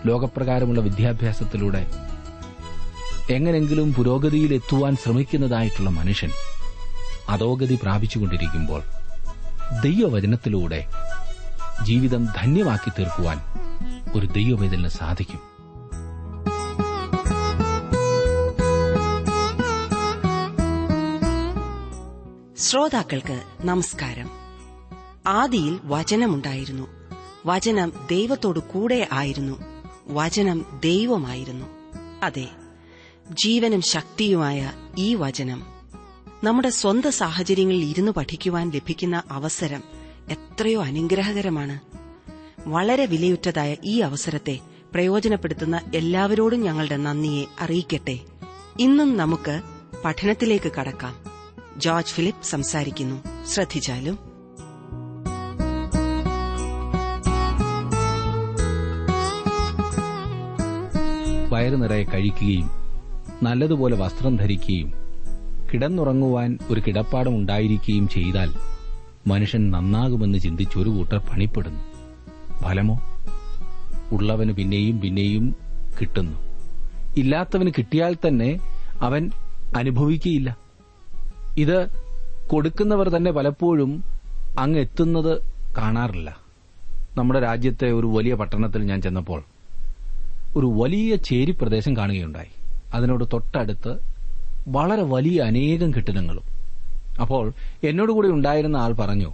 ലോകപ്രകാരമുള്ള വിദ്യാഭ്യാസത്തിലൂടെ എങ്ങനെങ്കിലും പുരോഗതിയിലെത്തുവാൻ ശ്രമിക്കുന്നതായിട്ടുള്ള മനുഷ്യൻ അധോഗതി പ്രാപിച്ചുകൊണ്ടിരിക്കുമ്പോൾ ദൈവവചനത്തിലൂടെ ജീവിതം ധന്യമാക്കി തീർക്കുവാൻ ഒരു ദൈവവേദലിന് സാധിക്കും ശ്രോതാക്കൾക്ക് നമസ്കാരം ആദിയിൽ വചനമുണ്ടായിരുന്നു വചനം ദൈവത്തോടു കൂടെ ആയിരുന്നു വചനം ദൈവമായിരുന്നു അതെ ജീവനും ശക്തിയുമായ ഈ വചനം നമ്മുടെ സ്വന്തം സാഹചര്യങ്ങളിൽ ഇരുന്ന് പഠിക്കുവാൻ ലഭിക്കുന്ന അവസരം എത്രയോ അനുഗ്രഹകരമാണ് വളരെ വിലയുറ്റതായ ഈ അവസരത്തെ പ്രയോജനപ്പെടുത്തുന്ന എല്ലാവരോടും ഞങ്ങളുടെ നന്ദിയെ അറിയിക്കട്ടെ ഇന്നും നമുക്ക് പഠനത്തിലേക്ക് കടക്കാം ജോർജ് ഫിലിപ്പ് സംസാരിക്കുന്നു ശ്രദ്ധിച്ചാലും വയറു നിറയെ കഴിക്കുകയും നല്ലതുപോലെ വസ്ത്രം ധരിക്കുകയും കിടന്നുറങ്ങുവാൻ ഒരു കിടപ്പാടം ഉണ്ടായിരിക്കുകയും ചെയ്താൽ മനുഷ്യൻ നന്നാകുമെന്ന് ചിന്തിച്ച് ഒരു കൂട്ടർ പണിപ്പെടുന്നു ഫലമോ ഉള്ളവന് പിന്നെയും പിന്നെയും കിട്ടുന്നു ഇല്ലാത്തവന് കിട്ടിയാൽ തന്നെ അവൻ അനുഭവിക്കുകയില്ല ഇത് കൊടുക്കുന്നവർ തന്നെ പലപ്പോഴും അങ്ങ് എത്തുന്നത് കാണാറില്ല നമ്മുടെ രാജ്യത്തെ ഒരു വലിയ പട്ടണത്തിൽ ഞാൻ ചെന്നപ്പോൾ ഒരു വലിയ ചേരി പ്രദേശം കാണുകയുണ്ടായി അതിനോട് തൊട്ടടുത്ത് വളരെ വലിയ അനേകം കെട്ടിടങ്ങളും അപ്പോൾ എന്നോടുകൂടി ഉണ്ടായിരുന്ന ആൾ പറഞ്ഞു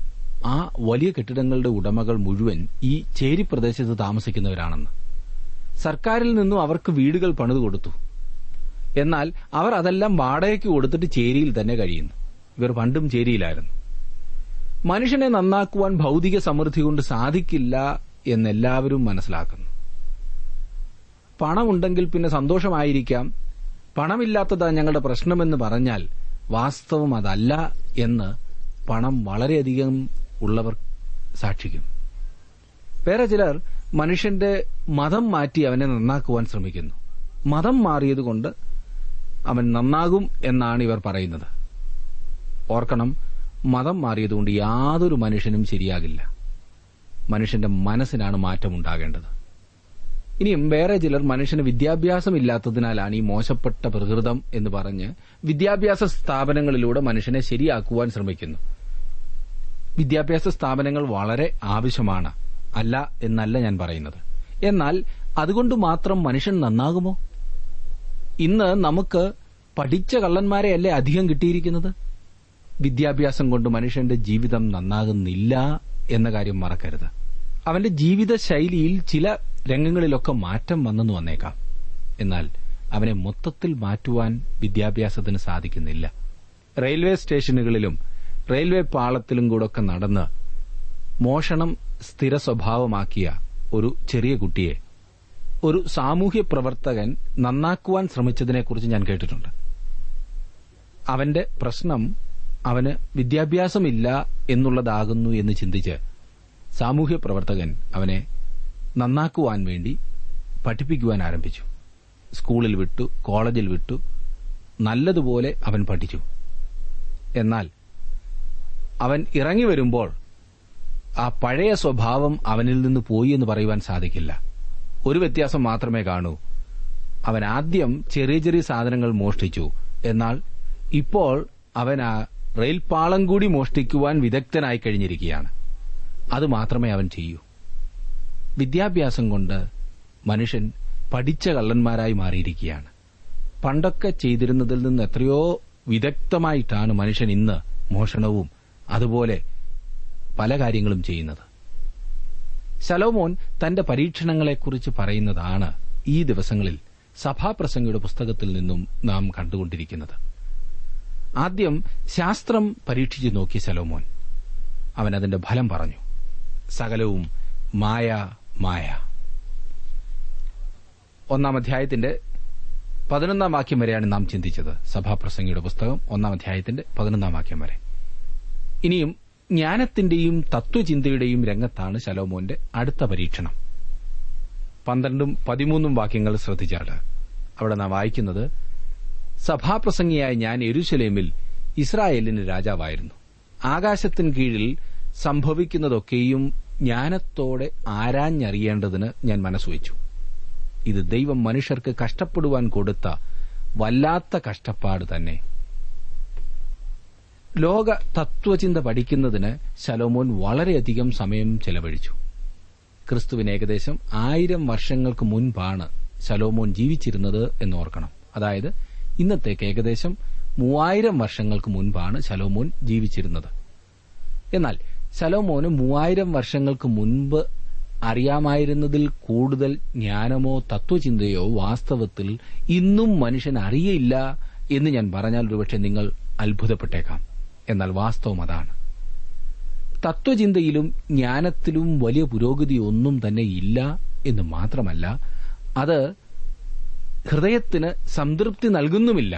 ആ വലിയ കെട്ടിടങ്ങളുടെ ഉടമകൾ മുഴുവൻ ഈ ചേരി പ്രദേശത്ത് താമസിക്കുന്നവരാണെന്ന് സർക്കാരിൽ നിന്നും അവർക്ക് വീടുകൾ പണിതു കൊടുത്തു എന്നാൽ അവർ അതെല്ലാം വാടകയ്ക്ക് കൊടുത്തിട്ട് ചേരിയിൽ തന്നെ കഴിയുന്നു ഇവർ പണ്ടും ചേരിയിലായിരുന്നു മനുഷ്യനെ നന്നാക്കുവാൻ ഭൗതിക സമൃദ്ധി കൊണ്ട് സാധിക്കില്ല എന്നെല്ലാവരും മനസ്സിലാക്കുന്നു പണമുണ്ടെങ്കിൽ പിന്നെ സന്തോഷമായിരിക്കാം പണമില്ലാത്തതാ ഞങ്ങളുടെ പ്രശ്നമെന്ന് പറഞ്ഞാൽ വാസ്തവം അതല്ല എന്ന് പണം വളരെയധികം ഉള്ളവർ സാക്ഷിക്കും വേറെ ചിലർ മനുഷ്യന്റെ മതം മാറ്റി അവനെ നന്നാക്കുവാൻ ശ്രമിക്കുന്നു മതം മാറിയതുകൊണ്ട് അവൻ നന്നാകും എന്നാണ് ഇവർ പറയുന്നത് ഓർക്കണം മതം മാറിയതുകൊണ്ട് യാതൊരു മനുഷ്യനും ശരിയാകില്ല മനുഷ്യന്റെ മനസ്സിനാണ് മാറ്റമുണ്ടാകേണ്ടത് ഇനിയും വേറെ ചിലർ മനുഷ്യന് വിദ്യാഭ്യാസം ഇല്ലാത്തതിനാലാണ് ഈ മോശപ്പെട്ട പ്രകൃതം എന്ന് പറഞ്ഞ് വിദ്യാഭ്യാസ സ്ഥാപനങ്ങളിലൂടെ മനുഷ്യനെ ശരിയാക്കുവാൻ ശ്രമിക്കുന്നു വിദ്യാഭ്യാസ സ്ഥാപനങ്ങൾ വളരെ ആവശ്യമാണ് അല്ല എന്നല്ല ഞാൻ പറയുന്നത് എന്നാൽ അതുകൊണ്ട് മാത്രം മനുഷ്യൻ നന്നാകുമോ ഇന്ന് നമുക്ക് പഠിച്ച കള്ളന്മാരെയല്ലേ അധികം കിട്ടിയിരിക്കുന്നത് വിദ്യാഭ്യാസം കൊണ്ട് മനുഷ്യന്റെ ജീവിതം നന്നാകുന്നില്ല എന്ന കാര്യം മറക്കരുത് അവന്റെ ജീവിത ശൈലിയിൽ ചില രംഗങ്ങളിലൊക്കെ മാറ്റം വന്നെന്ന് വന്നേക്കാം എന്നാൽ അവനെ മൊത്തത്തിൽ മാറ്റുവാൻ വിദ്യാഭ്യാസത്തിന് സാധിക്കുന്നില്ല റെയിൽവേ സ്റ്റേഷനുകളിലും റെയിൽവേ പാളത്തിലും കൂടൊക്കെ നടന്ന് മോഷണം സ്ഥിര സ്വഭാവമാക്കിയ ഒരു ചെറിയ കുട്ടിയെ ഒരു സാമൂഹ്യ പ്രവർത്തകൻ നന്നാക്കുവാൻ ശ്രമിച്ചതിനെക്കുറിച്ച് ഞാൻ കേട്ടിട്ടുണ്ട് അവന്റെ പ്രശ്നം അവന് വിദ്യാഭ്യാസമില്ല എന്നുള്ളതാകുന്നു എന്ന് ചിന്തിച്ച് സാമൂഹ്യ പ്രവർത്തകൻ അവനെ നന്നാക്കുവാൻ വേണ്ടി പഠിപ്പിക്കുവാൻ ആരംഭിച്ചു സ്കൂളിൽ വിട്ടു കോളേജിൽ വിട്ടു നല്ലതുപോലെ അവൻ പഠിച്ചു എന്നാൽ അവൻ ഇറങ്ങി വരുമ്പോൾ ആ പഴയ സ്വഭാവം അവനിൽ നിന്ന് പോയി എന്ന് പറയുവാൻ സാധിക്കില്ല ഒരു വ്യത്യാസം മാത്രമേ കാണൂ അവൻ ആദ്യം ചെറിയ ചെറിയ സാധനങ്ങൾ മോഷ്ടിച്ചു എന്നാൽ ഇപ്പോൾ അവൻ ആ റെയിൽ പാളം കൂടി മോഷ്ടിക്കുവാൻ വിദഗ്ധനായി കഴിഞ്ഞിരിക്കുകയാണ് അത് മാത്രമേ അവൻ ചെയ്യൂ വിദ്യാഭ്യാസം കൊണ്ട് മനുഷ്യൻ പഠിച്ച കള്ളന്മാരായി മാറിയിരിക്കുകയാണ് പണ്ടൊക്കെ ചെയ്തിരുന്നതിൽ നിന്ന് എത്രയോ വിദഗ്ധമായിട്ടാണ് മനുഷ്യൻ ഇന്ന് മോഷണവും അതുപോലെ പല കാര്യങ്ങളും ചെയ്യുന്നത് ശലോമോൻ തന്റെ പരീക്ഷണങ്ങളെക്കുറിച്ച് പറയുന്നതാണ് ഈ ദിവസങ്ങളിൽ സഭാപ്രസംഗയുടെ പുസ്തകത്തിൽ നിന്നും നാം കണ്ടുകൊണ്ടിരിക്കുന്നത് ആദ്യം ശാസ്ത്രം പരീക്ഷിച്ചു നോക്കി ശലോമോൻ അവൻ അതിന്റെ ഫലം പറഞ്ഞു സകലവും മായ മായ ഒന്നാം അധ്യായത്തിന്റെ പതിനൊന്നാം വാക്യം വരെയാണ് നാം ചിന്തിച്ചത് സഭാപ്രസംഗിയുടെ പുസ്തകം ഒന്നാം അധ്യായത്തിന്റെ പതിനൊന്നാം വാക്യം വരെ ഇനിയും ജ്ഞാനത്തിന്റെയും തത്വചിന്തയുടെയും രംഗത്താണ് ശലോമോന്റെ അടുത്ത പരീക്ഷണം പന്ത്രണ്ടും പതിമൂന്നും വാക്യങ്ങൾ ശ്രദ്ധിച്ചാൽ അവിടെ നാം വായിക്കുന്നത് സഭാപ്രസംഗിയായ ഞാൻ എരുശലേമിൽ ഇസ്രായേലിന് രാജാവായിരുന്നു ആകാശത്തിൻ കീഴിൽ സംഭവിക്കുന്നതൊക്കെയും ജ്ഞാനത്തോടെ ആരാഞ്ഞറിയേണ്ടതിന് ഞാൻ മനസ്സുവെച്ചു ഇത് ദൈവം മനുഷ്യർക്ക് കഷ്ടപ്പെടുവാൻ കൊടുത്ത വല്ലാത്ത കഷ്ടപ്പാട് തന്നെ ലോക തത്വചിന്ത പഠിക്കുന്നതിന് ശലോമോൻ വളരെയധികം സമയം ചെലവഴിച്ചു ക്രിസ്തുവിന് ഏകദേശം ആയിരം വർഷങ്ങൾക്ക് മുൻപാണ് ശലോമോൻ ജീവിച്ചിരുന്നത് എന്നോർക്കണം അതായത് ഇന്നത്തേക്ക് ഏകദേശം മൂവായിരം വർഷങ്ങൾക്ക് മുൻപാണ് ശലോമോൻ ജീവിച്ചിരുന്നത് എന്നാൽ ശലോമോന് മൂവായിരം വർഷങ്ങൾക്ക് മുൻപ് അറിയാമായിരുന്നതിൽ കൂടുതൽ ജ്ഞാനമോ തത്വചിന്തയോ വാസ്തവത്തിൽ ഇന്നും മനുഷ്യൻ അറിയയില്ല എന്ന് ഞാൻ പറഞ്ഞാൽ ഒരുപക്ഷെ നിങ്ങൾ അത്ഭുതപ്പെട്ടേക്കാം എന്നാൽ വാസ്തവം അതാണ് തത്വചിന്തയിലും ജ്ഞാനത്തിലും വലിയ പുരോഗതി ഒന്നും തന്നെ ഇല്ല എന്ന് മാത്രമല്ല അത് ഹൃദയത്തിന് സംതൃപ്തി നൽകുന്നുമില്ല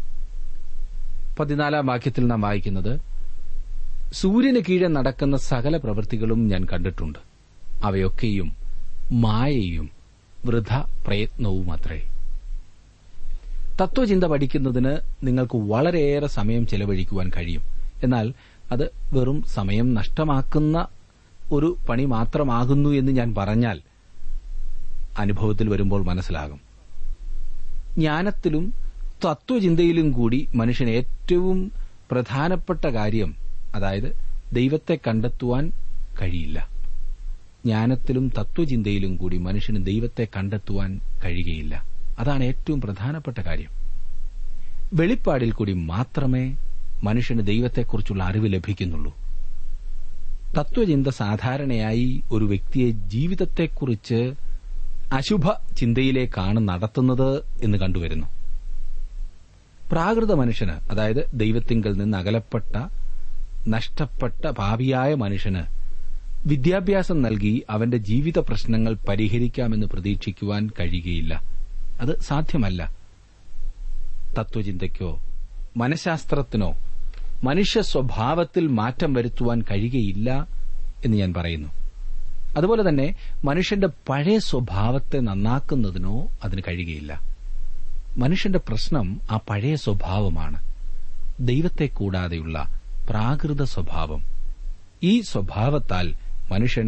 പതിനാലാം വാക്യത്തിൽ നാം വായിക്കുന്നത് സൂര്യന് കീഴെ നടക്കുന്ന സകല പ്രവൃത്തികളും ഞാൻ കണ്ടിട്ടുണ്ട് അവയൊക്കെയും മായയും വൃഥ പ്രയത്നവും അത്രേ തത്വചിന്ത പഠിക്കുന്നതിന് നിങ്ങൾക്ക് വളരെയേറെ സമയം ചെലവഴിക്കുവാൻ കഴിയും എന്നാൽ അത് വെറും സമയം നഷ്ടമാക്കുന്ന ഒരു പണി മാത്രമാകുന്നു എന്ന് ഞാൻ പറഞ്ഞാൽ അനുഭവത്തിൽ വരുമ്പോൾ മനസ്സിലാകും ജ്ഞാനത്തിലും തത്വചിന്തയിലും കൂടി മനുഷ്യന് ഏറ്റവും പ്രധാനപ്പെട്ട കാര്യം അതായത് ദൈവത്തെ കണ്ടെത്തുവാൻ കഴിയില്ല ജ്ഞാനത്തിലും തത്വചിന്തയിലും കൂടി മനുഷ്യന് ദൈവത്തെ കണ്ടെത്തുവാൻ കഴിയുകയില്ല അതാണ് ഏറ്റവും പ്രധാനപ്പെട്ട കാര്യം വെളിപ്പാടിൽ കൂടി മാത്രമേ മനുഷ്യന് ദൈവത്തെക്കുറിച്ചുള്ള അറിവ് ലഭിക്കുന്നുള്ളൂ തത്വചിന്ത സാധാരണയായി ഒരു വ്യക്തിയെ ജീവിതത്തെക്കുറിച്ച് അശുഭ ചിന്തയിലേക്കാണ് നടത്തുന്നത് എന്ന് കണ്ടുവരുന്നു പ്രാകൃത മനുഷ്യന് അതായത് ദൈവത്തിങ്കൽ നിന്ന് അകലപ്പെട്ട നഷ്ടപ്പെട്ട ഭാവിയായ മനുഷ്യന് വിദ്യാഭ്യാസം നൽകി അവന്റെ ജീവിത പ്രശ്നങ്ങൾ പരിഹരിക്കാമെന്ന് പ്രതീക്ഷിക്കുവാൻ കഴിയുകയില്ല അത് സാധ്യമല്ല തത്വചിന്തയ്ക്കോ മനഃശാസ്ത്രത്തിനോ മനുഷ്യ സ്വഭാവത്തിൽ മാറ്റം വരുത്തുവാൻ കഴിയുകയില്ല എന്ന് ഞാൻ പറയുന്നു അതുപോലെ തന്നെ മനുഷ്യന്റെ പഴയ സ്വഭാവത്തെ നന്നാക്കുന്നതിനോ അതിന് കഴിയുകയില്ല മനുഷ്യന്റെ പ്രശ്നം ആ പഴയ സ്വഭാവമാണ് ദൈവത്തെ കൂടാതെയുള്ള പ്രാകൃത സ്വഭാവം ഈ സ്വഭാവത്താൽ മനുഷ്യൻ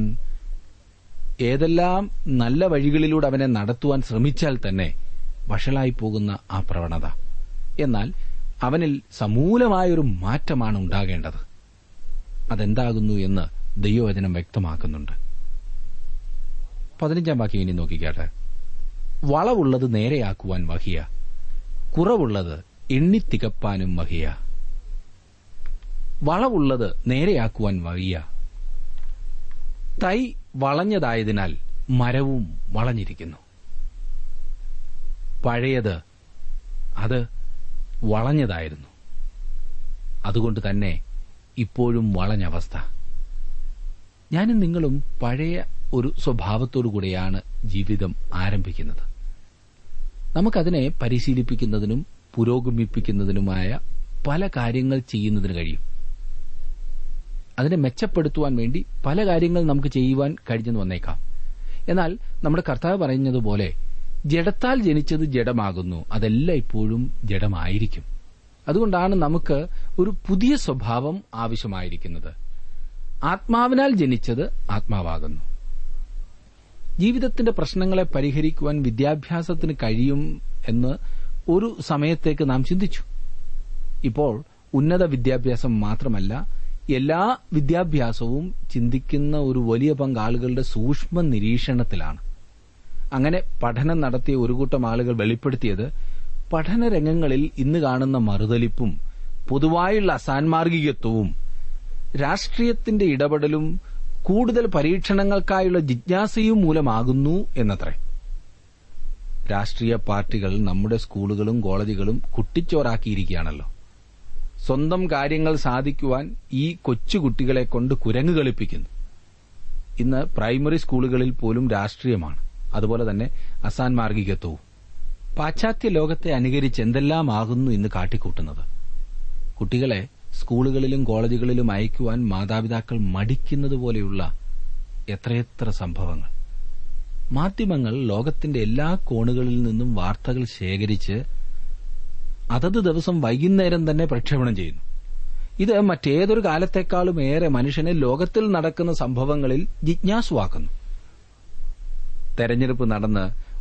ഏതെല്ലാം നല്ല വഴികളിലൂടെ അവനെ നടത്തുവാൻ ശ്രമിച്ചാൽ തന്നെ വഷളായി പോകുന്ന ആ പ്രവണത എന്നാൽ അവനിൽ സമൂലമായൊരു മാറ്റമാണ് ഉണ്ടാകേണ്ടത് അതെന്താകുന്നു എന്ന് ദൈവവചനം വ്യക്തമാക്കുന്നുണ്ട് പതിനഞ്ചാം വാക്യം ഇനി നോക്കിക്കാട്ടെ വളവുള്ളത് നേരെയാക്കുവാൻ വഹിയ കുറവുള്ളത് എണ്ണിത്തികപ്പാനും വഹിയ വളവുള്ളത് നേരെയാക്കുവാൻ വഹിയ തൈ വളഞ്ഞതായതിനാൽ മരവും വളഞ്ഞിരിക്കുന്നു പഴയത് അത് വളഞ്ഞതായിരുന്നു അതുകൊണ്ട് തന്നെ ഇപ്പോഴും വളഞ്ഞവസ്ഥ ഞാനും നിങ്ങളും പഴയ ഒരു സ്വഭാവത്തോടു കൂടെയാണ് ജീവിതം ആരംഭിക്കുന്നത് നമുക്കതിനെ പരിശീലിപ്പിക്കുന്നതിനും പുരോഗമിപ്പിക്കുന്നതിനുമായ പല കാര്യങ്ങൾ ചെയ്യുന്നതിന് കഴിയും അതിനെ മെച്ചപ്പെടുത്തുവാൻ വേണ്ടി പല കാര്യങ്ങൾ നമുക്ക് ചെയ്യുവാൻ കഴിഞ്ഞെന്ന് വന്നേക്കാം എന്നാൽ നമ്മുടെ കർത്താവ് പറയുന്നതുപോലെ ജഡത്താൽ ജനിച്ചത് ജഡമാകുന്നു അതെല്ലാം ഇപ്പോഴും ജഡമായിരിക്കും അതുകൊണ്ടാണ് നമുക്ക് ഒരു പുതിയ സ്വഭാവം ആവശ്യമായിരിക്കുന്നത് ആത്മാവിനാൽ ജനിച്ചത് ആത്മാവാകുന്നു ജീവിതത്തിന്റെ പ്രശ്നങ്ങളെ പരിഹരിക്കുവാൻ വിദ്യാഭ്യാസത്തിന് കഴിയും എന്ന് ഒരു സമയത്തേക്ക് നാം ചിന്തിച്ചു ഇപ്പോൾ ഉന്നത വിദ്യാഭ്യാസം മാത്രമല്ല എല്ലാ വിദ്യാഭ്യാസവും ചിന്തിക്കുന്ന ഒരു വലിയ പങ്ക് ആളുകളുടെ സൂക്ഷ്മ നിരീക്ഷണത്തിലാണ് അങ്ങനെ പഠനം നടത്തിയ ഒരു കൂട്ടം ആളുകൾ വെളിപ്പെടുത്തിയത് പഠനരംഗങ്ങളിൽ ഇന്ന് കാണുന്ന മറുതലിപ്പും പൊതുവായുള്ള അസാൻമാർഗികത്വവും രാഷ്ട്രീയത്തിന്റെ ഇടപെടലും കൂടുതൽ പരീക്ഷണങ്ങൾക്കായുള്ള ജിജ്ഞാസയും മൂലമാകുന്നു എന്നത്രേ രാഷ്ട്രീയ പാർട്ടികൾ നമ്മുടെ സ്കൂളുകളും കോളേജുകളും കുട്ടിച്ചോറാക്കിയിരിക്കുകയാണല്ലോ സ്വന്തം കാര്യങ്ങൾ സാധിക്കുവാൻ ഈ കൊച്ചുകുട്ടികളെ കൊണ്ട് കുരങ്ങ് കളിപ്പിക്കുന്നു ഇന്ന് പ്രൈമറി സ്കൂളുകളിൽ പോലും രാഷ്ട്രീയമാണ് അതുപോലെ തന്നെ അസാൻമാർഗികത്വവും പാശ്ചാത്യ ലോകത്തെ അനുകരിച്ച് എന്തെല്ലാമാകുന്നു ഇന്ന് കാട്ടിക്കൂട്ടുന്നത് കുട്ടികളെ സ്കൂളുകളിലും കോളേജുകളിലും അയക്കുവാൻ മാതാപിതാക്കൾ മടിക്കുന്നത് പോലെയുള്ള എത്രയെത്ര സംഭവങ്ങൾ മാധ്യമങ്ങൾ ലോകത്തിന്റെ എല്ലാ കോണുകളിൽ നിന്നും വാർത്തകൾ ശേഖരിച്ച് അതത് ദിവസം വൈകുന്നേരം തന്നെ പ്രക്ഷേപണം ചെയ്യുന്നു ഇത് മറ്റേതൊരു കാലത്തെക്കാളും ഏറെ മനുഷ്യനെ ലോകത്തിൽ നടക്കുന്ന സംഭവങ്ങളിൽ ജിജ്ഞാസുവാക്കുന്നു തെരഞ്ഞെടുപ്പ് നടന്ന്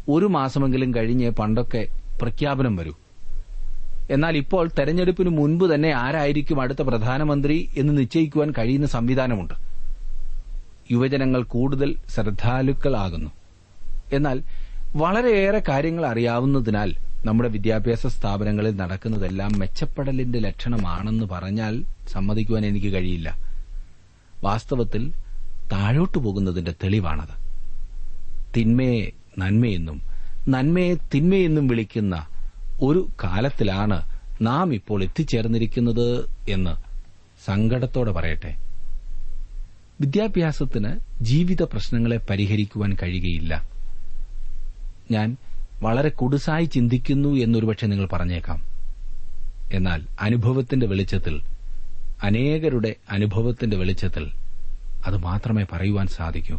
ഒരു മാസമെങ്കിലും കഴിഞ്ഞ് പണ്ടൊക്കെ പ്രഖ്യാപനം വരൂ എന്നാൽ ഇപ്പോൾ തെരഞ്ഞെടുപ്പിന് മുൻപ് തന്നെ ആരായിരിക്കും അടുത്ത പ്രധാനമന്ത്രി എന്ന് നിശ്ചയിക്കുവാൻ കഴിയുന്ന സംവിധാനമുണ്ട് യുവജനങ്ങൾ കൂടുതൽ ശ്രദ്ധാലുക്കളാകുന്നു എന്നാൽ വളരെയേറെ കാര്യങ്ങൾ അറിയാവുന്നതിനാൽ നമ്മുടെ വിദ്യാഭ്യാസ സ്ഥാപനങ്ങളിൽ നടക്കുന്നതെല്ലാം മെച്ചപ്പെടലിന്റെ ലക്ഷണമാണെന്ന് പറഞ്ഞാൽ സമ്മതിക്കുവാൻ എനിക്ക് കഴിയില്ല വാസ്തവത്തിൽ താഴോട്ടു പോകുന്നതിന്റെ തെളിവാണത് തിന്മയെ നന്മയെന്നും നന്മയെ തിന്മയെന്നും വിളിക്കുന്ന ഒരു കാലത്തിലാണ് നാം ഇപ്പോൾ എത്തിച്ചേർന്നിരിക്കുന്നത് എന്ന് സങ്കടത്തോടെ പറയട്ടെ വിദ്യാഭ്യാസത്തിന് ജീവിത പ്രശ്നങ്ങളെ പരിഹരിക്കുവാൻ കഴിയുകയില്ല ഞാൻ വളരെ കുടുസായി ചിന്തിക്കുന്നു എന്നൊരുപക്ഷെ നിങ്ങൾ പറഞ്ഞേക്കാം എന്നാൽ അനുഭവത്തിന്റെ വെളിച്ചത്തിൽ അനേകരുടെ അനുഭവത്തിന്റെ വെളിച്ചത്തിൽ അത് മാത്രമേ പറയുവാൻ സാധിക്കൂ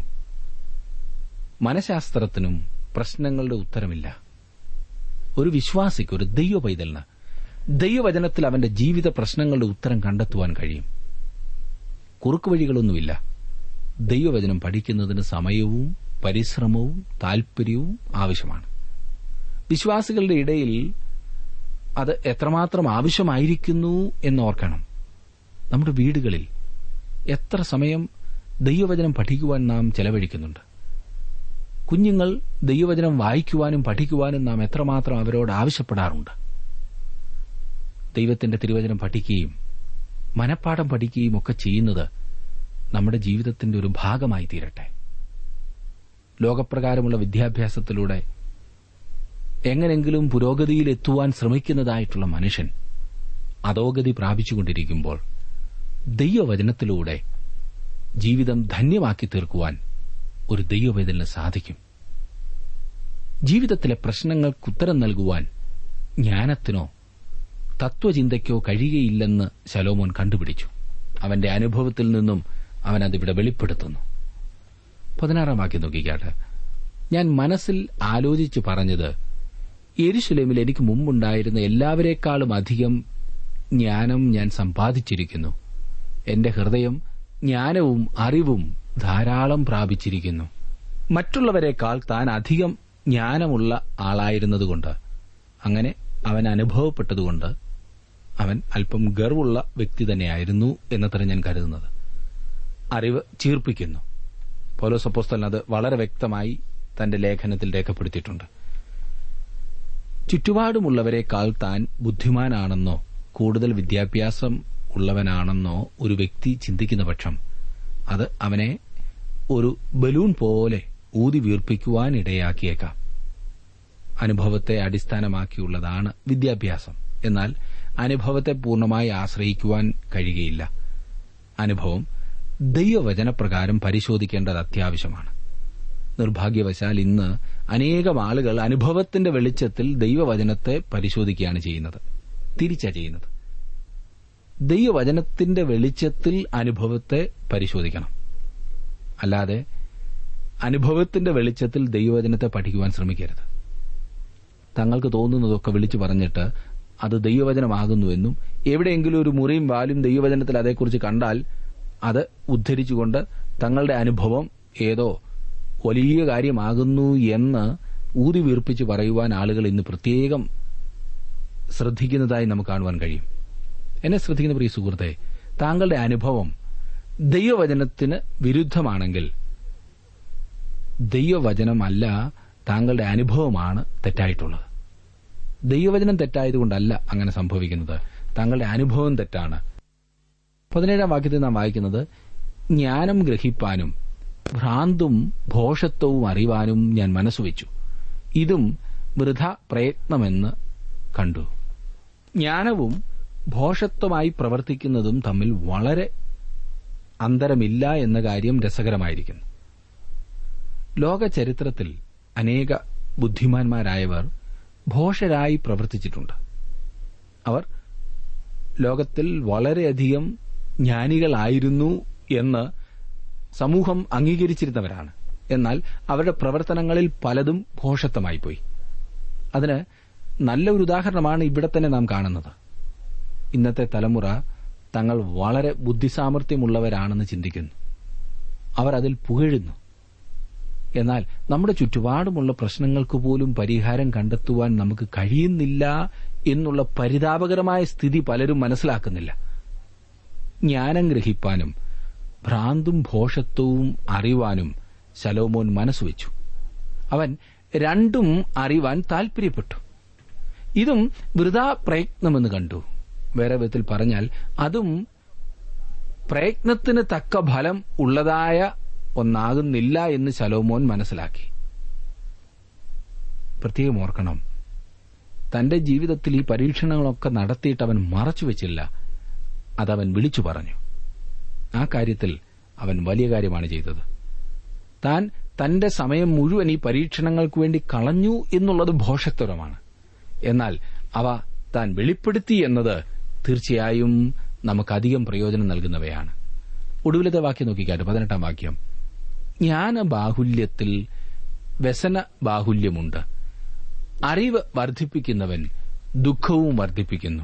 മനഃശാസ്ത്രത്തിനും പ്രശ്നങ്ങളുടെ ഉത്തരമില്ല ഒരു വിശ്വാസിക്ക് ഒരു ദൈവ പൈതലിന് ദൈവവചനത്തിൽ അവന്റെ ജീവിത പ്രശ്നങ്ങളുടെ ഉത്തരം കണ്ടെത്തുവാൻ കഴിയും കുറുക്കുവഴികളൊന്നുമില്ല ദൈവവചനം പഠിക്കുന്നതിന് സമയവും പരിശ്രമവും താൽപര്യവും ആവശ്യമാണ് വിശ്വാസികളുടെ ഇടയിൽ അത് എത്രമാത്രം ആവശ്യമായിരിക്കുന്നു എന്നോർക്കണം നമ്മുടെ വീടുകളിൽ എത്ര സമയം ദൈവവചനം പഠിക്കുവാൻ നാം ചെലവഴിക്കുന്നുണ്ട് കുഞ്ഞുങ്ങൾ ദൈവവചനം വായിക്കുവാനും പഠിക്കുവാനും നാം എത്രമാത്രം അവരോട് ആവശ്യപ്പെടാറുണ്ട് ദൈവത്തിന്റെ തിരുവചനം പഠിക്കുകയും മനഃപ്പാഠം പഠിക്കുകയും ഒക്കെ ചെയ്യുന്നത് നമ്മുടെ ജീവിതത്തിന്റെ ഒരു ഭാഗമായി തീരട്ടെ ലോകപ്രകാരമുള്ള വിദ്യാഭ്യാസത്തിലൂടെ എങ്ങനെങ്കിലും പുരോഗതിയിലെത്തുവാൻ ശ്രമിക്കുന്നതായിട്ടുള്ള മനുഷ്യൻ അധോഗതി പ്രാപിച്ചുകൊണ്ടിരിക്കുമ്പോൾ ദൈവവചനത്തിലൂടെ ജീവിതം ധന്യമാക്കി തീർക്കുവാൻ ഒരു ദൈവവേദന സാധിക്കും ജീവിതത്തിലെ പ്രശ്നങ്ങൾക്കുത്തരം നൽകുവാൻ ജ്ഞാനത്തിനോ തത്വചിന്തയ്ക്കോ കഴിയുകയില്ലെന്ന് ശലോമോൻ കണ്ടുപിടിച്ചു അവന്റെ അനുഭവത്തിൽ നിന്നും അവൻ അതിവിടെ വെളിപ്പെടുത്തുന്നു പതിനാറാം വാക്യം നോക്കിക്കാട്ട് ഞാൻ മനസ്സിൽ ആലോചിച്ചു പറഞ്ഞത് യെരുശലേമിൽ എനിക്ക് മുമ്പുണ്ടായിരുന്ന എല്ലാവരെക്കാളും അധികം ജ്ഞാനം ഞാൻ സമ്പാദിച്ചിരിക്കുന്നു എന്റെ ഹൃദയം ജ്ഞാനവും അറിവും ധാരാളം പ്രാപിച്ചിരിക്കുന്നു മറ്റുള്ളവരെക്കാൾ താൻ അധികം ജ്ഞാനമുള്ള ആളായിരുന്നതുകൊണ്ട് അങ്ങനെ അവൻ അനുഭവപ്പെട്ടതുകൊണ്ട് അവൻ അല്പം ഗർവുള്ള വ്യക്തി തന്നെയായിരുന്നു എന്നത്ര ഞാൻ കരുതുന്നത് അറിവ് ചീർപ്പിക്കുന്നു പൗലോസപ്പോസ്തലൻ അത് വളരെ വ്യക്തമായി തന്റെ ലേഖനത്തിൽ രേഖപ്പെടുത്തിയിട്ടുണ്ട് ചുറ്റുപാടുമുള്ളവരെക്കാൾ താൻ ബുദ്ധിമാനാണെന്നോ കൂടുതൽ വിദ്യാഭ്യാസം ഉള്ളവനാണെന്നോ ഒരു വ്യക്തി ചിന്തിക്കുന്ന പക്ഷം അത് അവനെ ഒരു ബലൂൺ പോലെ ഊതി വീർപ്പിക്കുവാൻ ഇടയാക്കിയേക്കാം അനുഭവത്തെ അടിസ്ഥാനമാക്കിയുള്ളതാണ് വിദ്യാഭ്യാസം എന്നാൽ അനുഭവത്തെ പൂർണ്ണമായി ആശ്രയിക്കുവാൻ കഴിയുകയില്ല അനുഭവം ദൈവവചനപ്രകാരം പരിശോധിക്കേണ്ടത് അത്യാവശ്യമാണ് നിർഭാഗ്യവശാൽ ഇന്ന് അനേകം ആളുകൾ അനുഭവത്തിന്റെ വെളിച്ചത്തിൽ ദൈവവചനത്തെ പരിശോധിക്കുകയാണ് ചെയ്യുന്നത് തിരിച്ചാ ചെയ്യുന്നത് ദൈവവചനത്തിന്റെ വെളിച്ചത്തിൽ അനുഭവത്തെ പരിശോധിക്കണം അല്ലാതെ അനുഭവത്തിന്റെ വെളിച്ചത്തിൽ ദൈവവചനത്തെ പഠിക്കുവാൻ ശ്രമിക്കരുത് തങ്ങൾക്ക് തോന്നുന്നതൊക്കെ വിളിച്ചു പറഞ്ഞിട്ട് അത് ദൈവവചനമാകുന്നുവെന്നും എവിടെയെങ്കിലും ഒരു മുറിയും വാലും ദൈവവചനത്തിൽ അതേക്കുറിച്ച് കണ്ടാൽ അത് ഉദ്ധരിച്ചുകൊണ്ട് തങ്ങളുടെ അനുഭവം ഏതോ വലിയ കാര്യമാകുന്നു എന്ന് ഊതി വീർപ്പിച്ച് പറയുവാൻ ആളുകൾ ഇന്ന് പ്രത്യേകം ശ്രദ്ധിക്കുന്നതായി നമുക്ക് കാണുവാൻ കഴിയും എന്നെ ശ്രദ്ധിക്കുന്ന പ്രിയ സുഹൃത്തെ താങ്കളുടെ അനുഭവം ദൈവവചനത്തിന് വിരുദ്ധമാണെങ്കിൽ ദൈവവചനമല്ല താങ്കളുടെ അനുഭവമാണ് തെറ്റായിട്ടുള്ളത് ദൈവവചനം തെറ്റായതുകൊണ്ടല്ല അങ്ങനെ സംഭവിക്കുന്നത് താങ്കളുടെ അനുഭവം തെറ്റാണ് പതിനേഴാം വാക്യത്തിൽ നാം വായിക്കുന്നത് ജ്ഞാനം ഗ്രഹിപ്പാനും ഭ്രാന്തും ഭോഷത്വവും അറിവാനും ഞാൻ മനസ്സുവെച്ചു ഇതും വൃഥ പ്രയത്നമെന്ന് കണ്ടു ജ്ഞാനവും ഭോഷത്വമായി പ്രവർത്തിക്കുന്നതും തമ്മിൽ വളരെ അന്തരമില്ല എന്ന കാര്യം രസകരമായിരിക്കുന്നു ലോക ചരിത്രത്തിൽ അനേക ബുദ്ധിമാന്മാരായവർ ഭോഷരായി പ്രവർത്തിച്ചിട്ടുണ്ട് അവർ ലോകത്തിൽ വളരെയധികം ജ്ഞാനികളായിരുന്നു എന്ന് സമൂഹം അംഗീകരിച്ചിരുന്നവരാണ് എന്നാൽ അവരുടെ പ്രവർത്തനങ്ങളിൽ പലതും ഭോഷത്വമായിപ്പോയി അതിന് നല്ല ഒരു ഉദാഹരണമാണ് ഇവിടെ തന്നെ നാം കാണുന്നത് ഇന്നത്തെ തലമുറ തങ്ങൾ വളരെ ബുദ്ധിസാമർഥ്യമുള്ളവരാണെന്ന് ചിന്തിക്കുന്നു അവർ അതിൽ പുകഴുന്നു എന്നാൽ നമ്മുടെ ചുറ്റുപാടുമുള്ള പ്രശ്നങ്ങൾക്ക് പോലും പരിഹാരം കണ്ടെത്തുവാൻ നമുക്ക് കഴിയുന്നില്ല എന്നുള്ള പരിതാപകരമായ സ്ഥിതി പലരും മനസ്സിലാക്കുന്നില്ല ജ്ഞാനം ഗ്രഹിപ്പാനും ഭ്രാന്തും ഭോഷത്വവും അറിവാനും ശലോമോൻ മനസ്സുവെച്ചു അവൻ രണ്ടും അറിവാൻ താൽപര്യപ്പെട്ടു ഇതും വൃഥാ പ്രയത്നമെന്ന് കണ്ടു വേറെ വിധത്തിൽ പറഞ്ഞാൽ അതും പ്രയത്നത്തിന് തക്ക ഫലം ഉള്ളതായ ഒന്നാകുന്നില്ല എന്ന് ശലോമോൻ മനസ്സിലാക്കി പ്രത്യേകം ഓർക്കണം തന്റെ ജീവിതത്തിൽ ഈ പരീക്ഷണങ്ങളൊക്കെ നടത്തിയിട്ട് അവൻ മറച്ചുവെച്ചില്ല അതവൻ വിളിച്ചു പറഞ്ഞു ആ കാര്യത്തിൽ അവൻ വലിയ കാര്യമാണ് ചെയ്തത് താൻ തന്റെ സമയം മുഴുവൻ ഈ പരീക്ഷണങ്ങൾക്ക് വേണ്ടി കളഞ്ഞു എന്നുള്ളത് ഭോഷത്വരമാണ് എന്നാൽ അവ താൻ വെളിപ്പെടുത്തി എന്നത് തീർച്ചയായും നമുക്കധികം പ്രയോജനം നൽകുന്നവയാണ് ഒടുവിലത്തെ വാക്യം നോക്കിക്കാട്ടെ പതിനെട്ടാം വാക്യം ജ്ഞാന ബാഹുല്യത്തിൽ വ്യസന ബാഹുല്യമുണ്ട് അറിവ് വർദ്ധിപ്പിക്കുന്നവൻ ദുഃഖവും വർദ്ധിപ്പിക്കുന്നു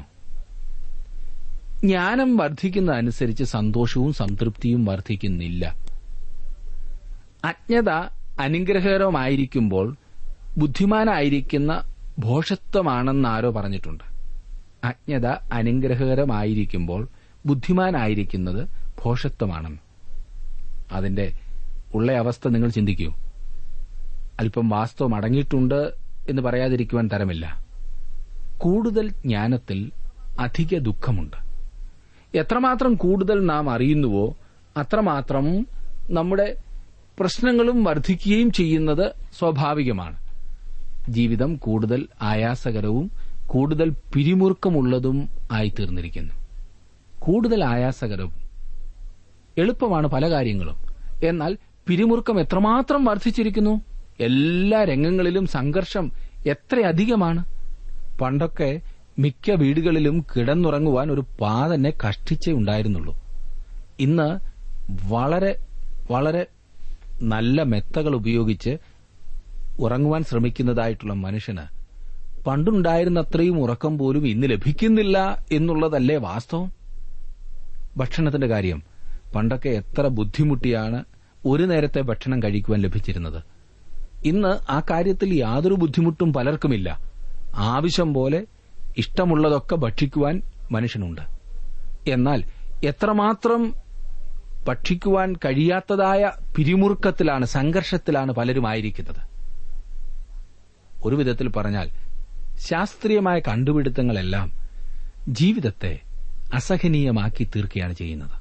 ജ്ഞാനം വർദ്ധിക്കുന്ന അനുസരിച്ച് സന്തോഷവും സംതൃപ്തിയും വർദ്ധിക്കുന്നില്ല അജ്ഞത അനുഗ്രഹകരമായിരിക്കുമ്പോൾ ബുദ്ധിമാനായിരിക്കുന്ന ഭോഷത്വമാണെന്ന് ആരോ പറഞ്ഞിട്ടുണ്ട് അജ്ഞത അനുഗ്രഹകരമായിരിക്കുമ്പോൾ ബുദ്ധിമാനായിരിക്കുന്നത് ഭോഷത്വമാണെന്ന് അതിന്റെ ഉള്ള അവസ്ഥ നിങ്ങൾ ചിന്തിക്കൂ അല്പം വാസ്തവം അടങ്ങിയിട്ടുണ്ട് എന്ന് പറയാതിരിക്കുവാൻ തരമില്ല കൂടുതൽ ജ്ഞാനത്തിൽ അധിക ദുഃഖമുണ്ട് എത്രമാത്രം കൂടുതൽ നാം അറിയുന്നുവോ അത്രമാത്രം നമ്മുടെ പ്രശ്നങ്ങളും വർദ്ധിക്കുകയും ചെയ്യുന്നത് സ്വാഭാവികമാണ് ജീവിതം കൂടുതൽ ആയാസകരവും കൂടുതൽ പിരിമുറുക്കമുള്ളതും ആയിത്തീർന്നിരിക്കുന്നു കൂടുതൽ ആയാസകരവും എളുപ്പമാണ് പല കാര്യങ്ങളും എന്നാൽ പിരിമുറുക്കം എത്രമാത്രം വർദ്ധിച്ചിരിക്കുന്നു എല്ലാ രംഗങ്ങളിലും സംഘർഷം എത്രയധികമാണ് പണ്ടൊക്കെ മിക്ക വീടുകളിലും കിടന്നുറങ്ങുവാൻ ഒരു പാ തന്നെ കഷ്ടിച്ചേ ഉണ്ടായിരുന്നുള്ളൂ ഇന്ന് വളരെ വളരെ നല്ല മെത്തകൾ ഉപയോഗിച്ച് ഉറങ്ങുവാൻ ശ്രമിക്കുന്നതായിട്ടുള്ള മനുഷ്യന് പണ്ടുണ്ടായിരുന്ന അത്രയും ഉറക്കം പോലും ഇന്ന് ലഭിക്കുന്നില്ല എന്നുള്ളതല്ലേ വാസ്തവം ഭക്ഷണത്തിന്റെ കാര്യം പണ്ടൊക്കെ എത്ര ബുദ്ധിമുട്ടിയാണ് ഒരു നേരത്തെ ഭക്ഷണം കഴിക്കുവാൻ ലഭിച്ചിരുന്നത് ഇന്ന് ആ കാര്യത്തിൽ യാതൊരു ബുദ്ധിമുട്ടും പലർക്കുമില്ല ആവശ്യം പോലെ ഇഷ്ടമുള്ളതൊക്കെ ഭക്ഷിക്കുവാൻ മനുഷ്യനുണ്ട് എന്നാൽ എത്രമാത്രം ഭക്ഷിക്കുവാൻ കഴിയാത്തതായ പിരിമുറുക്കത്തിലാണ് സംഘർഷത്തിലാണ് പലരും ആയിരിക്കുന്നത് ഒരു വിധത്തിൽ പറഞ്ഞാൽ ശാസ്ത്രീയമായ കണ്ടുപിടുത്തങ്ങളെല്ലാം ജീവിതത്തെ അസഹനീയമാക്കി തീർക്കുകയാണ് ചെയ്യുന്നത്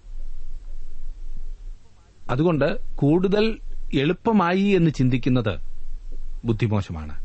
അതുകൊണ്ട് കൂടുതൽ എളുപ്പമായി എന്ന് ചിന്തിക്കുന്നത് ബുദ്ധിമോശമാണ്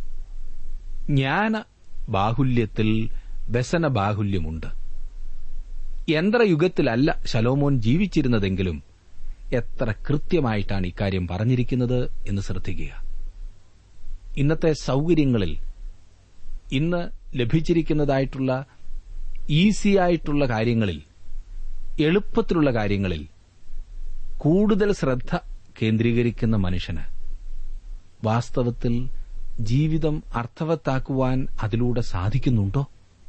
ജ്ഞാന ബാഹുല്യത്തിൽ വ്യസന ബാഹുല്യമുണ്ട് യന്ത്രയുഗത്തിലല്ല ശലോമോൻ ജീവിച്ചിരുന്നതെങ്കിലും എത്ര കൃത്യമായിട്ടാണ് ഇക്കാര്യം പറഞ്ഞിരിക്കുന്നത് എന്ന് ശ്രദ്ധിക്കുക ഇന്നത്തെ സൗകര്യങ്ങളിൽ ഇന്ന് ലഭിച്ചിരിക്കുന്നതായിട്ടുള്ള ഈസി ആയിട്ടുള്ള കാര്യങ്ങളിൽ എളുപ്പത്തിലുള്ള കാര്യങ്ങളിൽ കൂടുതൽ ശ്രദ്ധ കേന്ദ്രീകരിക്കുന്ന മനുഷ്യന് വാസ്തവത്തിൽ ജീവിതം അർത്ഥവത്താക്കുവാൻ അതിലൂടെ സാധിക്കുന്നുണ്ടോ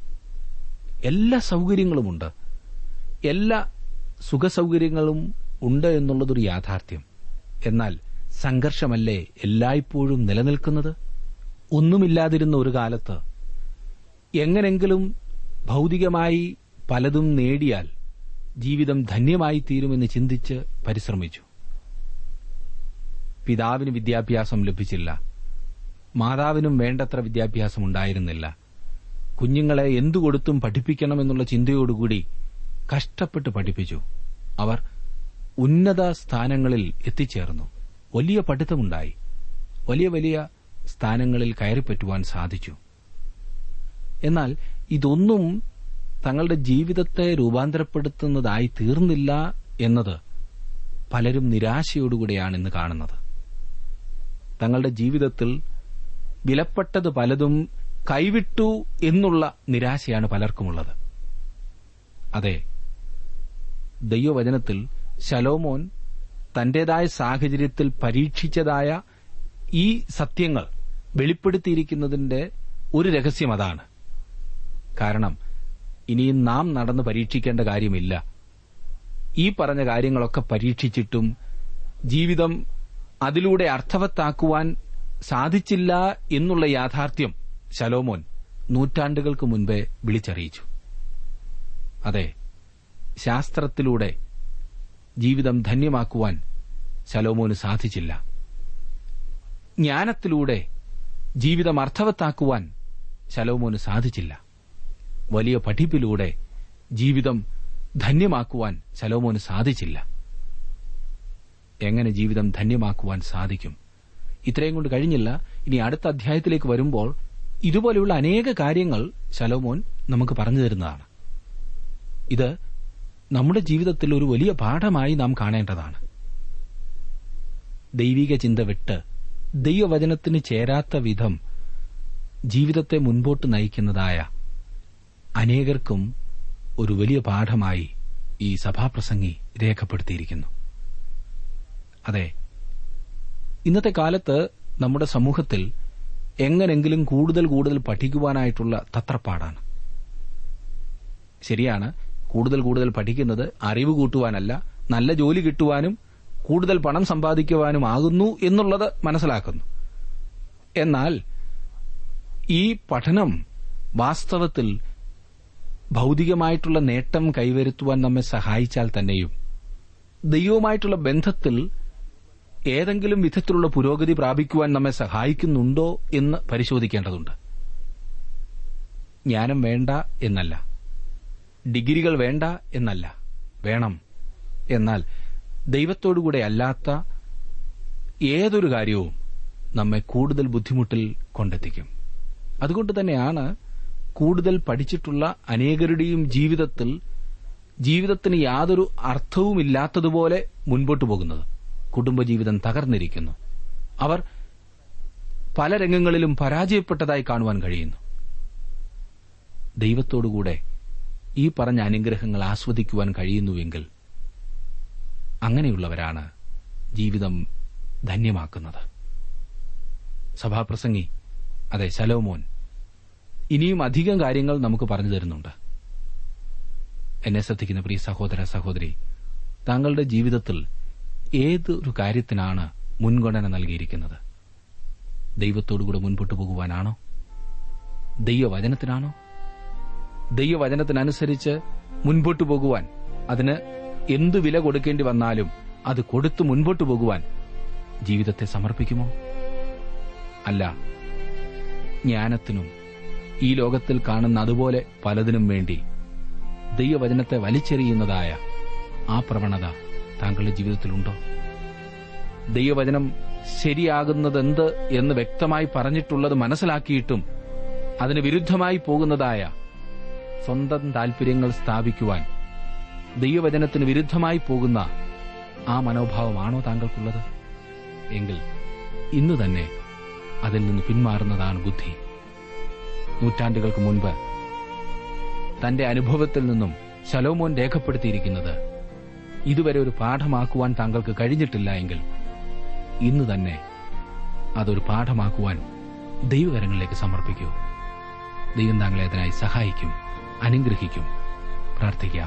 എല്ലാ സൗകര്യങ്ങളുമുണ്ട് എല്ലാ സുഖസൗകര്യങ്ങളും ഉണ്ട് എന്നുള്ളതൊരു യാഥാർത്ഥ്യം എന്നാൽ സംഘർഷമല്ലേ എല്ലായ്പ്പോഴും നിലനിൽക്കുന്നത് ഒന്നുമില്ലാതിരുന്ന ഒരു കാലത്ത് എങ്ങനെങ്കിലും ഭൗതികമായി പലതും നേടിയാൽ ജീവിതം ധന്യമായി തീരുമെന്ന് ചിന്തിച്ച് പരിശ്രമിച്ചു പിതാവിന് വിദ്യാഭ്യാസം ലഭിച്ചില്ല മാതാവിനും വേണ്ടത്ര വിദ്യാഭ്യാസം ഉണ്ടായിരുന്നില്ല കുഞ്ഞുങ്ങളെ എന്തു കൊടുത്തും പഠിപ്പിക്കണമെന്നുള്ള ചിന്തയോടുകൂടി കഷ്ടപ്പെട്ട് പഠിപ്പിച്ചു അവർ ഉന്നത സ്ഥാനങ്ങളിൽ എത്തിച്ചേർന്നു വലിയ പഠിത്തമുണ്ടായി വലിയ വലിയ സ്ഥാനങ്ങളിൽ കയറിപ്പറ്റുവാൻ സാധിച്ചു എന്നാൽ ഇതൊന്നും തങ്ങളുടെ ജീവിതത്തെ രൂപാന്തരപ്പെടുത്തുന്നതായി തീർന്നില്ല എന്നത് പലരും നിരാശയോടുകൂടിയാണ് ഇന്ന് കാണുന്നത് തങ്ങളുടെ ജീവിതത്തിൽ വിലപ്പെട്ടത് പലതും കൈവിട്ടു എന്നുള്ള നിരാശയാണ് പലർക്കുമുള്ളത് അതെ ദൈവവചനത്തിൽ ശലോമോൻ തന്റേതായ സാഹചര്യത്തിൽ പരീക്ഷിച്ചതായ ഈ സത്യങ്ങൾ വെളിപ്പെടുത്തിയിരിക്കുന്നതിന്റെ ഒരു രഹസ്യം അതാണ് കാരണം ഇനിയും നാം നടന്ന് പരീക്ഷിക്കേണ്ട കാര്യമില്ല ഈ പറഞ്ഞ കാര്യങ്ങളൊക്കെ പരീക്ഷിച്ചിട്ടും ജീവിതം അതിലൂടെ അർത്ഥവത്താക്കുവാൻ സാധിച്ചില്ല എന്നുള്ള യാഥാർത്ഥ്യം ശലോമോൻ നൂറ്റാണ്ടുകൾക്ക് മുൻപേ വിളിച്ചറിയിച്ചു അതെ ശാസ്ത്രത്തിലൂടെ ജീവിതം ധന്യമാക്കുവാൻ ശലോമോന് സാധിച്ചില്ല ജ്ഞാനത്തിലൂടെ ജീവിതം അർത്ഥവത്താക്കുവാൻ ശലോമോന് സാധിച്ചില്ല വലിയ പഠിപ്പിലൂടെ ജീവിതം ധന്യമാക്കുവാൻ ശലോമോന് സാധിച്ചില്ല എങ്ങനെ ജീവിതം ധന്യമാക്കുവാൻ സാധിക്കും ഇത്രയും കൊണ്ട് കഴിഞ്ഞില്ല ഇനി അടുത്ത അധ്യായത്തിലേക്ക് വരുമ്പോൾ ഇതുപോലെയുള്ള അനേക കാര്യങ്ങൾ ശലോമോൻ നമുക്ക് പറഞ്ഞു തരുന്നതാണ് ഇത് നമ്മുടെ ജീവിതത്തിൽ ഒരു വലിയ പാഠമായി നാം കാണേണ്ടതാണ് ദൈവിക ചിന്ത വിട്ട് ദൈവവചനത്തിന് ചേരാത്ത വിധം ജീവിതത്തെ മുൻപോട്ട് നയിക്കുന്നതായ അനേകർക്കും ഒരു വലിയ പാഠമായി ഈ സഭാപ്രസംഗി രേഖപ്പെടുത്തിയിരിക്കുന്നു അതെ ഇന്നത്തെ കാലത്ത് നമ്മുടെ സമൂഹത്തിൽ എങ്ങനെങ്കിലും കൂടുതൽ കൂടുതൽ പഠിക്കുവാനായിട്ടുള്ള തത്രപ്പാടാണ് ശരിയാണ് കൂടുതൽ കൂടുതൽ പഠിക്കുന്നത് അറിവ് കൂട്ടുവാനല്ല നല്ല ജോലി കിട്ടുവാനും കൂടുതൽ പണം സമ്പാദിക്കുവാനും ആകുന്നു എന്നുള്ളത് മനസ്സിലാക്കുന്നു എന്നാൽ ഈ പഠനം വാസ്തവത്തിൽ ഭൗതികമായിട്ടുള്ള നേട്ടം കൈവരുത്തുവാൻ നമ്മെ സഹായിച്ചാൽ തന്നെയും ദൈവവുമായിട്ടുള്ള ബന്ധത്തിൽ ഏതെങ്കിലും വിധത്തിലുള്ള പുരോഗതി പ്രാപിക്കുവാൻ നമ്മെ സഹായിക്കുന്നുണ്ടോ എന്ന് പരിശോധിക്കേണ്ടതുണ്ട് ജ്ഞാനം വേണ്ട എന്നല്ല ഡിഗ്രികൾ വേണ്ട എന്നല്ല വേണം എന്നാൽ ദൈവത്തോടുകൂടെ അല്ലാത്ത ഏതൊരു കാര്യവും നമ്മെ കൂടുതൽ ബുദ്ധിമുട്ടിൽ കൊണ്ടെത്തിക്കും അതുകൊണ്ട് തന്നെയാണ് കൂടുതൽ പഠിച്ചിട്ടുള്ള അനേകരുടെയും ജീവിതത്തിൽ ജീവിതത്തിന് യാതൊരു അർത്ഥവുമില്ലാത്തതുപോലെ മുൻപോട്ടു പോകുന്നത് കുടുംബജീവിതം തകർന്നിരിക്കുന്നു അവർ പല രംഗങ്ങളിലും പരാജയപ്പെട്ടതായി കാണുവാൻ കഴിയുന്നു ദൈവത്തോടുകൂടെ ഈ പറഞ്ഞ അനുഗ്രഹങ്ങൾ ആസ്വദിക്കുവാൻ കഴിയുന്നുവെങ്കിൽ അങ്ങനെയുള്ളവരാണ് ജീവിതം ധന്യമാക്കുന്നത് സഭാപ്രസംഗി അതെ ശലോമോൻ ഇനിയും അധികം കാര്യങ്ങൾ നമുക്ക് പറഞ്ഞു തരുന്നുണ്ട് എന്നെ ശ്രദ്ധിക്കുന്ന പ്രിയ സഹോദര സഹോദരി താങ്കളുടെ ജീവിതത്തിൽ ഏതൊരു കാര്യത്തിനാണ് മുൻഗണന നൽകിയിരിക്കുന്നത് ദൈവത്തോടുകൂടെ മുൻപോട്ട് പോകുവാനാണോ ദൈവവചനത്തിനാണോ ദൈവവചനത്തിനനുസരിച്ച് മുൻപോട്ടു പോകുവാൻ അതിന് എന്തു വില കൊടുക്കേണ്ടി വന്നാലും അത് കൊടുത്തു മുൻപോട്ടു പോകുവാൻ ജീവിതത്തെ സമർപ്പിക്കുമോ അല്ല ജ്ഞാനത്തിനും ഈ ലോകത്തിൽ കാണുന്ന അതുപോലെ പലതിനും വേണ്ടി ദൈവവചനത്തെ വലിച്ചെറിയുന്നതായ ആ പ്രവണത താങ്കളുടെ ജീവിതത്തിലുണ്ടോ ദൈവവചനം ശരിയാകുന്നതെന്ത് എന്ന് വ്യക്തമായി പറഞ്ഞിട്ടുള്ളത് മനസ്സിലാക്കിയിട്ടും അതിന് വിരുദ്ധമായി പോകുന്നതായ സ്വന്തം താൽപര്യങ്ങൾ സ്ഥാപിക്കുവാൻ ദൈവവചനത്തിന് വിരുദ്ധമായി പോകുന്ന ആ മനോഭാവമാണോ താങ്കൾക്കുള്ളത് എങ്കിൽ ഇന്ന് തന്നെ അതിൽ നിന്ന് പിന്മാറുന്നതാണ് ബുദ്ധി നൂറ്റാണ്ടുകൾക്ക് മുൻപ് തന്റെ അനുഭവത്തിൽ നിന്നും ശലോമോൻ രേഖപ്പെടുത്തിയിരിക്കുന്നത് ഇതുവരെ ഒരു പാഠമാക്കുവാൻ താങ്കൾക്ക് കഴിഞ്ഞിട്ടില്ല എങ്കിൽ ഇന്ന് തന്നെ അതൊരു പാഠമാക്കുവാൻ ദൈവകരങ്ങളിലേക്ക് സമർപ്പിക്കൂ ദൈവം താങ്കളെ അതിനായി സഹായിക്കും അനുഗ്രഹിക്കും പ്രാർത്ഥിക്കാം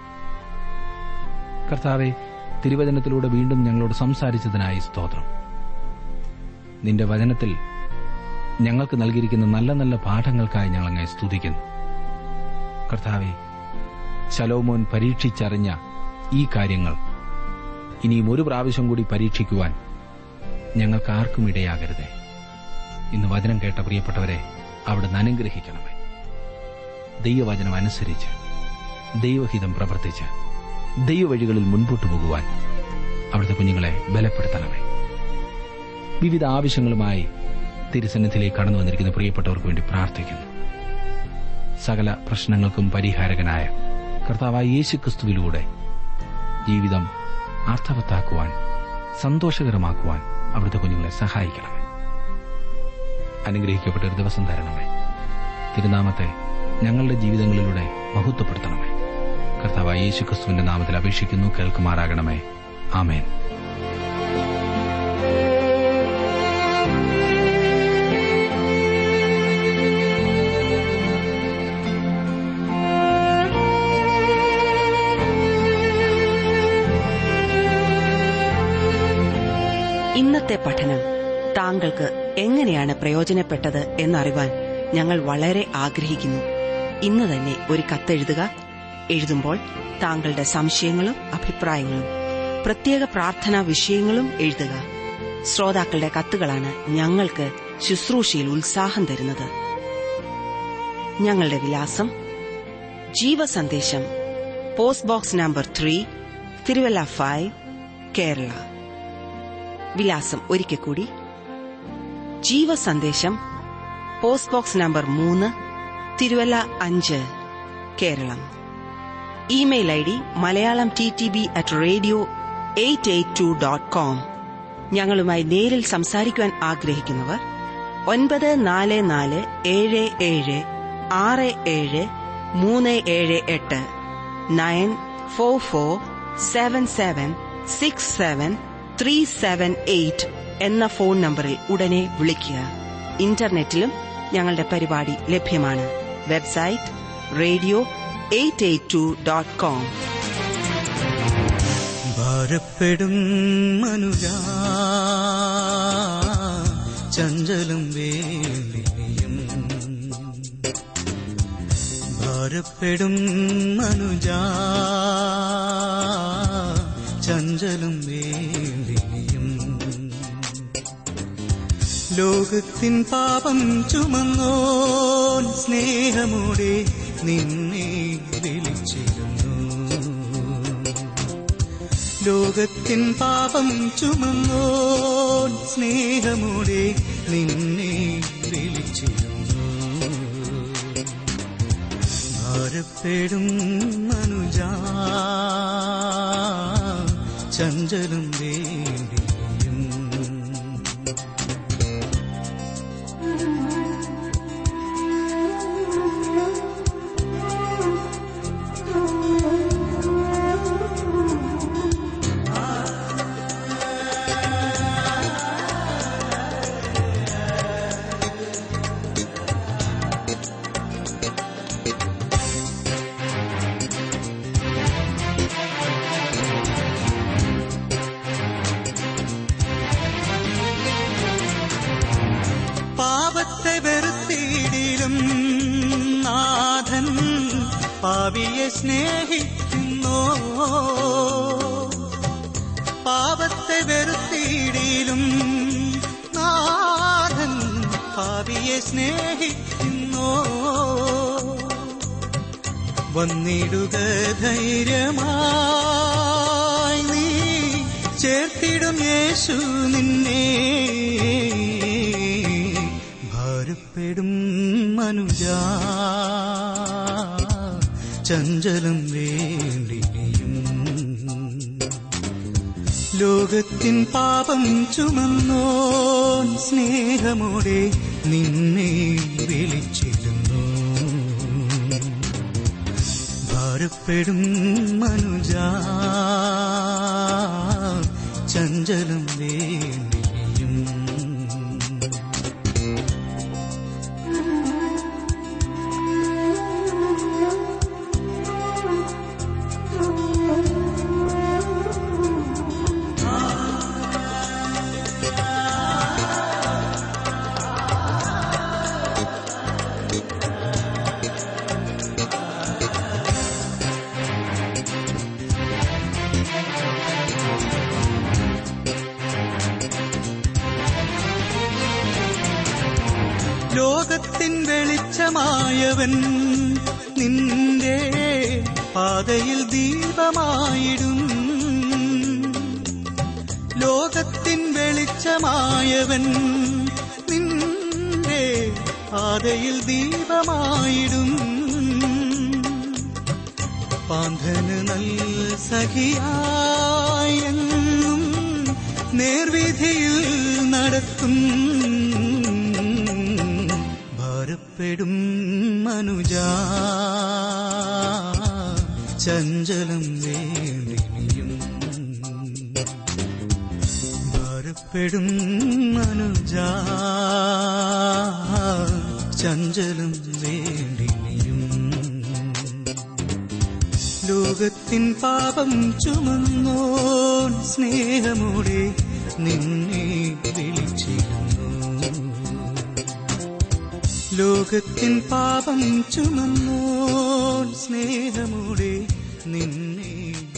കർത്താവെ തിരുവചനത്തിലൂടെ വീണ്ടും ഞങ്ങളോട് സംസാരിച്ചതിനായി സ്തോത്രം നിന്റെ വചനത്തിൽ ഞങ്ങൾക്ക് നൽകിയിരിക്കുന്ന നല്ല നല്ല പാഠങ്ങൾക്കായി ഞങ്ങൾ അങ്ങേ സ്തുതിക്കുന്നു കർത്താവെ ശലോമോൻ പരീക്ഷിച്ചറിഞ്ഞ ഈ കാര്യങ്ങൾ ഇനിയും ഒരു പ്രാവശ്യം കൂടി പരീക്ഷിക്കുവാൻ ഞങ്ങൾക്ക് ആർക്കും ഇടയാകരുതേ ഇന്ന് വചനം കേട്ട പ്രിയപ്പെട്ടവരെ അവിടുന്ന് അനുഗ്രഹിക്കണമേ ദൈവവചനം അനുസരിച്ച് ദൈവഹിതം പ്രവർത്തിച്ച് ദൈവവഴികളിൽ മുൻപോട്ടു പോകുവാൻ അവിടുത്തെ കുഞ്ഞുങ്ങളെ ബലപ്പെടുത്തണമേ വിവിധ ആവശ്യങ്ങളുമായി തിരുസന്നിധിയിലേക്ക് കടന്നു വന്നിരിക്കുന്ന പ്രിയപ്പെട്ടവർക്ക് വേണ്ടി പ്രാർത്ഥിക്കുന്നു സകല പ്രശ്നങ്ങൾക്കും പരിഹാരകനായ കർത്താവായ യേശു ക്രിസ്തുവിലൂടെ ജീവിതം അർത്ഥവത്താക്കുവാൻ സന്തോഷകരമാക്കുവാൻ അവിടുത്തെ കുഞ്ഞുങ്ങളെ സഹായിക്കണമേ അനുഗ്രഹിക്കപ്പെട്ട ഒരു ദിവസം തരണമേ തിരുനാമത്തെ ഞങ്ങളുടെ ജീവിതങ്ങളിലൂടെ മഹത്വപ്പെടുത്തണമേ കർത്താവായ യേശു ക്രിസ്തുവിന്റെ നാമത്തിൽ അപേക്ഷിക്കുന്നു കേൾക്കുമാറാകണമേ ആമേൻ ഇന്നത്തെ ഇന്നത്തെ പഠനം താങ്കൾക്ക് എങ്ങനെയാണ് പ്രയോജനപ്പെട്ടത് എന്നറിവാൻ ഞങ്ങൾ വളരെ ആഗ്രഹിക്കുന്നു ഇന്ന് തന്നെ ഒരു കത്തെഴുതുക എഴുതുമ്പോൾ താങ്കളുടെ സംശയങ്ങളും അഭിപ്രായങ്ങളും പ്രത്യേക പ്രാർത്ഥനാ വിഷയങ്ങളും എഴുതുക ശ്രോതാക്കളുടെ കത്തുകളാണ് ഞങ്ങൾക്ക് ശുശ്രൂഷയിൽ ഉത്സാഹം തരുന്നത് ഞങ്ങളുടെ വിലാസം ജീവസന്ദേശം post box number three Thiruvalla five Kerala വിലാസം ഒരിക്കൽ കൂടി ജീവസന്ദേശം പോസ്റ്റ് ബോക്സ് നമ്പർ മൂന്ന് തിരുവല്ല അഞ്ച് Keralam email I D Malayalam T T B at radio eight eight two dot com ഞങ്ങളുമായി നേരിൽ സംസാരിക്കുവാൻ ആഗ്രഹിക്കുന്നവർ ഒൻപത് നാല് നാല് ഏഴ് ഏഴ് ആറ് ഏഴ് മൂന്ന് ഏഴ് എട്ട് nine four four seven seven six seven three seven eight എന്ന ഫോൺ നമ്പറിൽ ഉടനെ വിളിക്കുക ഇന്റർനെറ്റിലും ഞങ്ങളുടെ പരിപാടി ലഭ്യമാണ് website radio eight eight two dot com ഭാരപ്പെടും മനുജ ചഞ്ചലം വേണ്ടിയും ഭാരപ്പെടും മനുജ ചഞ്ചലം വേണ്ടിയും ലോകത്തിൻ പാപം ചുമന്നോൻ സ്നേഹമോടെ നിന്നെ വിളിച്ചിരുന്നു ലോകത്തിൻ പാപം ചുമന്നോൻ സ്നേഹമോടെ നിന്നെ വിളിച്ചിരുന്നു ഭാരപ്പെടും മനുജ ചഞ്ചലം വേണ്ടിയും പാപത്തെ വെറുത്തിയിടിലും നാഥൻ പാവിയെ സ്നേഹിക്കുന്നോ പാപത്തെ വെറുത്തിയിടിലും നാഥൻ പാവിയെ സ്നേഹിക്കുന്നോ വന്നിടുക ധൈര്യമായി നീ ചേർത്തിടും യേശു നിന്നെ ഭാരപ്പെടും മനുജ ചഞ്ചലം വേണ്ടിയും ലോകത്തിൻ പാപം ചുമന്നോൻ സ്നേഹമോടെ നിന്നെ വിളിച്ചിരുന്നു ഭാരപ്പെടും മനുജ ചഞ്ചലം വേണ്ടിയും ലോകത്തിൻ വെളിച്ചമായവൻ നിന്റെ പാതയിൽ ദീപമായിടും ലോകത്തിൻ വെളിച്ചമായവൻ നിന്റെ പാതയിൽ ദീപമായിടും പാന്ധന് നല്ല സഖിയായെന്നും നേർവിധിയിൽ നടത്തും ഭാരപ്പെടും മനുജ ചഞ്ചലം വേണ്ടിയും ഭാരപ്പെടും മനുജ ചഞ്ചലം വേണ്ടിയും ലോകത്തിൻ പാപം ചുമന്നോൻ സ്നേഹമോടെ നിന്നെ വിളിച്ചിരുന്നു ലോകത്തിൻ പാപം ചുമന്നോൻ സ്നേഹമോടെ നിന്നെ